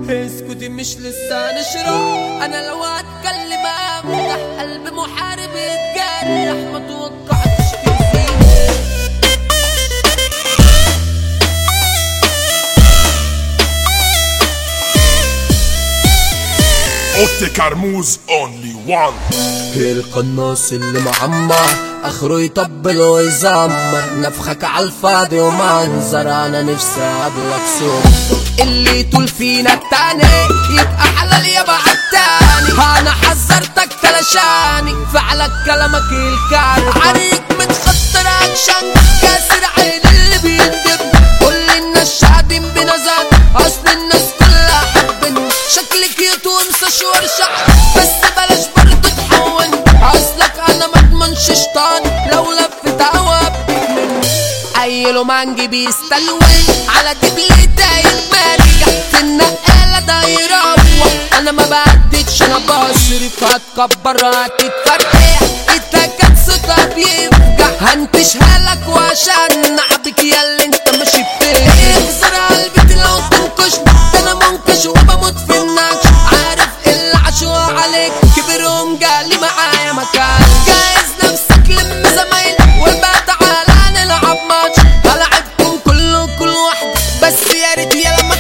اسكتي مش لسه نشرح انا لو هتكلم افتح قلب محارب يتجرح ما توقعتش تأذيني اوتي كرموز اونلي وان القناص اللي معمر اخره يطبل ويزمر نفخك عالفاضي ومنظر انا نفسي اقابلك سوق اللي طول فينا التاني يبقى حلال يبقى التاني انا حذرتك تلاشاني فعلك كلامك الكار عليك متخطر اكشن كاسر عين اللي بيندب كل الناس شاهدين بنزات اصل الناس كلها حبني شكلك يتونسى شور شعر بس بلاش برضه تحون اصلك انا ما اضمنش شيطان لو لفت هوابك مني عيله مانجي بيستلوي على دبلي داير مرجع في النقالة ده يروح انا ما بعدتش انا بصرف هتكبر هتتفرقع اتكت صوتها بيفجع هنتشها لك وعشان نعبك يا اللي انت ماشي فيه اخسر قلبي لو تنكش ده انا منكش وبموت في النكش عارف اللي عاشوا عليك كبرهم جالي معايا مكان جايز نفسك لم زمايل وبقى تعالى نلعب ماتش هلعبكم كله كل واحد بس يا ريت يا لما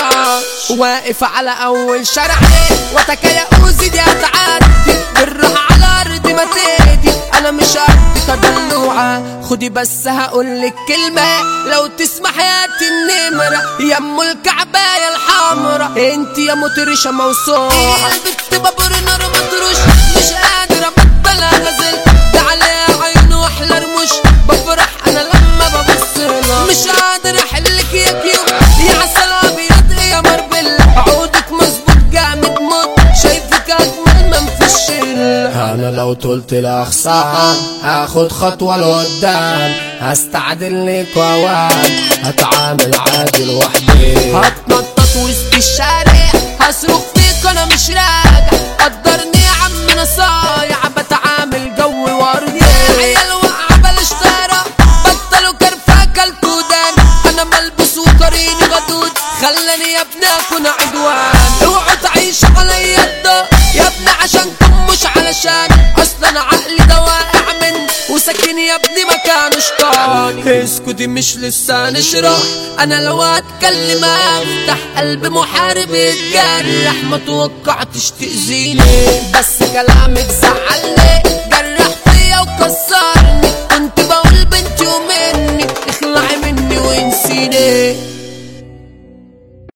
تعيش واقف على اول شارع وتكيا اوزي دي هتعدي بالراحه على ارض ما تهدي انا مش قد تدلوعه خدي بس هقولك كلمه لو تسمح يا النمره يا ام الكعبايه الحمرا انت يا مطرشه موسوعه البت بابور نار مطروش مش قادر ابطل غزل ده عليها عين واحلى رموش بفرح انا لما ببص لها مش قادر احلك يا كيوت يا عسل ابيض يا مربل عودك مظبوط جامد موت شايفك اجمل من في الشله انا لو طلت الاخصام هاخد خطوة لقدام هستعدل لك واوان هتعامل عادي لوحدي هتنطط وسط الشارع هصرخ فيك انا مش راجع قدرني يا عم انا صايع بتعامل جو وردي يا عيال واقعه بلاش طيره بطلوا كرفه كلتوا دان انا ملبوس وقريني غدود خلاني يا ابني اكون عدوان اوعوا تعيشوا عليا الضوء يا ابني عشانكم مش علشان اصلا عقلي ده واقع من وساكن يا ابني مكانه شطاني اسكتي مش لسه نشرح انا لو هتكلم افتح قلب محارب يتجرح ما توقعتش تأذيني بس كلامك زعلني جرح فيا وكسرني كنت بقول بنتي ومني اخلعي مني وانسيني